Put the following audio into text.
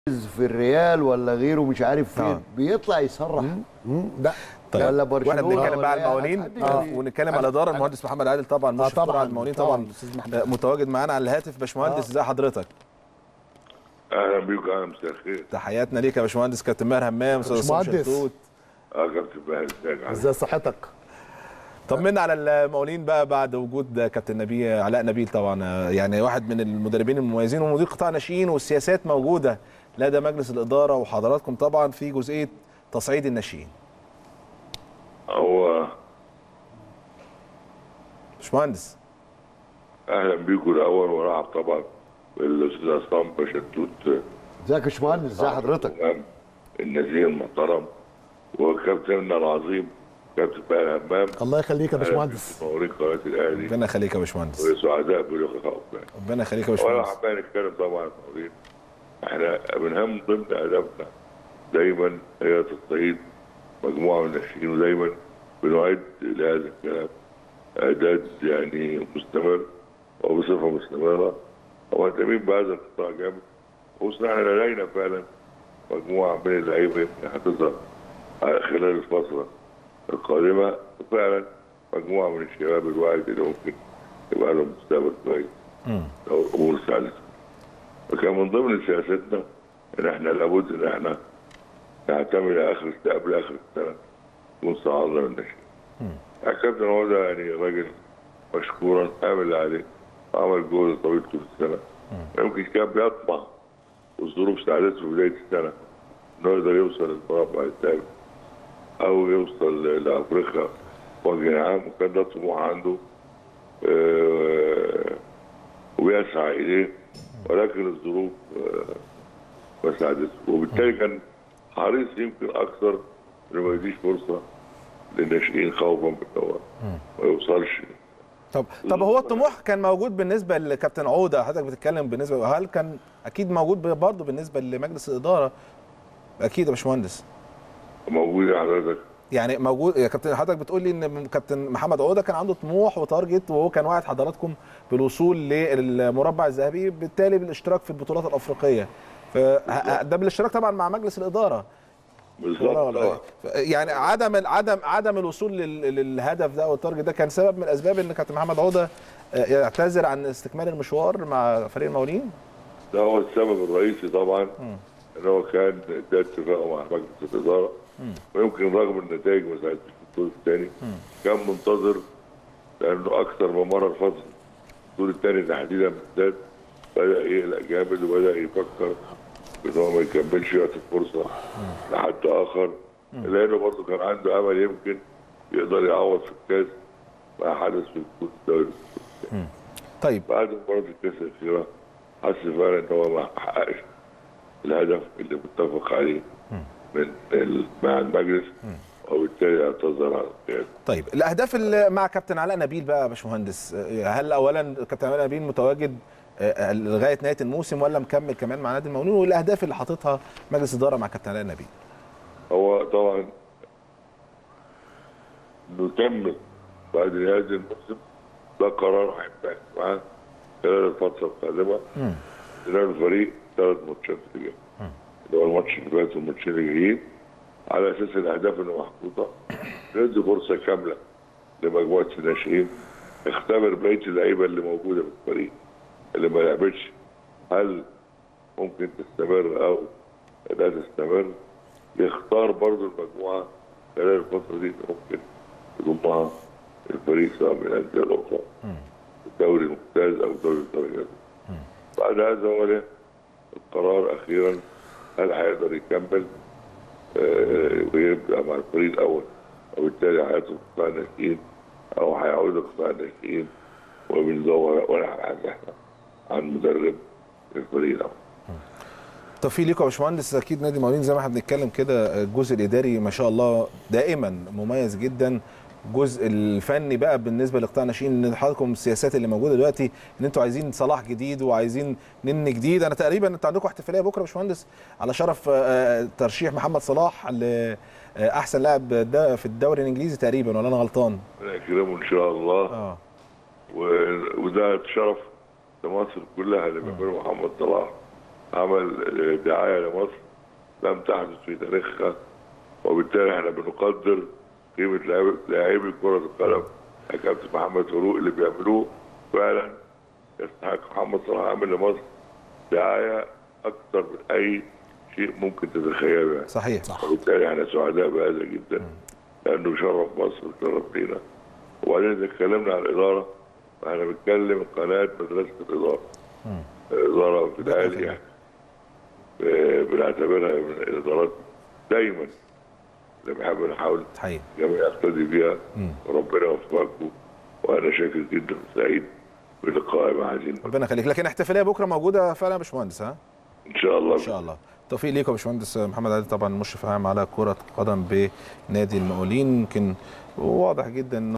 في الريال ولا غيره مش عارف فين آه. بيطلع يصرح ده طيب ولا واحنا برشلونة بنتكلم بقى على ولا المقاولين حد آه، يعني. ونتكلم على الاداره المهندس محمد عادل طبعا آه، مشرف كرة طبعاً، على المقاولين طبعاً، طبعا أستاذ محمد. آه، متواجد معانا على الهاتف باشمهندس ازي حضرتك اهلا بيكم اهلا مساء الخير تحياتنا ليك يا باشمهندس كابتن ماهر همام استاذ عصام باشمهندس. شلتوت اه كابتن باهر ازيك عامل ازاي صحتك طمنا على المقاولين بقى بعد وجود كابتن نبيل علاء نبيل طبعا آه، يعني واحد من المدربين المميزين ومدير قطاع ناشئين والسياسات موجوده لدى مجلس الاداره وحضراتكم طبعا في جزئيه تصعيد الناشئين هو باشمهندس اهلا بيكم الاول ورحب طبعا بالاستاذ عصام بشتوت ازيك يا باشمهندس ازي حضرتك الإمام النزيه المحترم وكابتننا العظيم كابتن باهر همام الله يخليك يا باشمهندس مورين قناه الاهلي ربنا يخليك يا باشمهندس وسعداء بلقائكم ربنا يخليك يا ولا باشمهندس حابين نتكلم طبعا عن مورين احنا بنهم ضمن اهدافنا دايما هي تصعيد مجموعه من الناشئين ودايما بنعد لهذا الكلام اعداد يعني مستمر وبصفه مستمره ومهتمين بهذا القطاع جامد خصوصا احنا لدينا فعلا مجموعه من اللعيبه يمكن هتظهر خلال الفتره القادمه فعلا مجموعه من الشباب الواعد اللي ممكن يبقى لهم مستقبل كويس لو الامور ساعدت فكان من ضمن سياستنا ان احنا لابد ان احنا نعتمد اخر قبل اخر السنه نكون صعدنا من النشأة. الكابتن هو ده يعني راجل مشكورا عمل اللي عليه وعمل جهد طويل طول السنه يمكن كان بيطمع والظروف ساعدته في بدايه السنه انه يقدر يوصل للمربع الثالث او يوصل لافريقيا وجه عام وكان ده طموح عنده آه، وبيسعى اليه ولكن الظروف آه، ما ساعدته وبالتالي كان حريص يمكن اكثر انه ما يديش فرصه للناشئين خوفا من الدوام ما يوصلش طب طب هو الطموح كان موجود بالنسبه لكابتن عوده حضرتك بتتكلم بالنسبه هل كان اكيد موجود برضه بالنسبه لمجلس الاداره اكيد يا باشمهندس موجود حضرتك يعني موجود يا كابتن حضرتك بتقول لي ان كابتن محمد عوده كان عنده طموح وتارجت وهو كان واعد حضراتكم بالوصول للمربع الذهبي بالتالي بالاشتراك في البطولات الافريقيه ف- ده بالاشتراك طبعا مع مجلس الاداره بالظبط ولا طبعا إيه؟ يعني عدم عدم عدم الوصول لل- للهدف ده او التارجت ده كان سبب من الاسباب ان كابتن محمد عوده آه، يعتذر عن استكمال المشوار مع فريق المقاولين ده هو السبب الرئيسي طبعا ان هو كان ده اتفاقه مع مجلس الاداره ويمكن رغم النتائج ما ساعدتش في الدور الثاني كان منتظر لانه اكثر من مره الفصل الدور الثاني تحديدا بالذات بدا يقلق جامد وبدا يفكر ان هو ما يكملش يعطي فرصه لحد اخر لانه برضه كان عنده امل يمكن يقدر يعوض في الكاس ما حدث في بطوله الدوري طيب بعد مباراة الكاس الأخيرة حس فعلا إن هو ما حققش الهدف اللي متفق عليه من ال- مع المجلس وبالتالي اعتذر عن القيادة. طيب الاهداف اللي مع كابتن علاء نبيل بقى يا باشمهندس آه، هل اولا كابتن علاء نبيل متواجد آه، لغايه نهايه الموسم ولا مكمل كمان مع نادي المقاولين والاهداف اللي حاططها مجلس الاداره مع كابتن علاء نبيل هو طبعا نكمل بعد نهاية الموسم ده قرار هينبعث معاه خلال الفترة القادمة خلال الفريق ثلاث ماتشات اللي جاية اللي هو الماتش اللي فات والماتشين اللي جايين على اساس الاهداف اللي محطوطه ندي فرصه كامله لمجموعه الناشئين اختبر بقيه اللعيبه اللي موجوده في الفريق اللي ما لعبتش هل ممكن تستمر او لا تستمر يختار برضو المجموعه خلال الفتره دي اللي ممكن يضمها الفريق سواء من الانديه الاخرى الدوري الممتاز او دوري الدرجات بعد هذا هو له القرار اخيرا هل هيقدر يكمل آه، ويبدا مع الفريق الاول وبالتالي هيدخل قطاع الناشئين او هيعود قطاع الناشئين وبندور ونبحث احنا عن مدرب للفريق الاول توفيق ليكم يا باشمهندس اكيد نادي المقاولين زي ما احنا بنتكلم كده الجزء الاداري ما شاء الله دائما مميز جدا الجزء الفني بقى بالنسبه لقطاع الناشئين ان حضراتكم السياسات اللي موجوده دلوقتي ان انتوا عايزين صلاح جديد وعايزين نن جديد انا تقريبا انتوا عندكم احتفاليه بكره يا باشمهندس على شرف آه، ترشيح محمد صلاح لاحسن لاعب دا- في الدوري الانجليزي تقريبا ولا انا غلطان؟ ربنا يكرمه ان شاء الله اه و- وده شرف لمصر كلها اللي بيعمله محمد صلاح عمل دعايه لمصر لم تحدث في تاريخها وبالتالي احنا بنقدر قيمه لاعب- لاعبي كره القدم يا كابتن محمد فاروق اللي بيعملوه فعلا يستحق محمد صلاح عامل لمصر دعايه اكثر من اي شيء ممكن تتخيله يعني. صحيح وبالتالي احنا سعداء بهذا جدا لانه شرف مصر وشرف لينا وبعدين اذا اتكلمنا عن الاداره فاحنا بنتكلم قناه مدرسه الاداره الاداره في الاهلي يعني ب- بنعتبرها من الادارات دايما اللي بنحب نحاول حقيقي الجميع يقتدي بيها وربنا يوفقكم وانا شاكر جدا وسعيد بلقائي مع هذه ربنا يخليك لكن احتفاليه بكره موجوده فعلا يا باشمهندس ها ان شاء الله ان شاء الله توفيق ليكم يا باشمهندس محمد علي طبعا مشرف عام على كره قدم بنادي المقاولين يمكن واضح جدا انه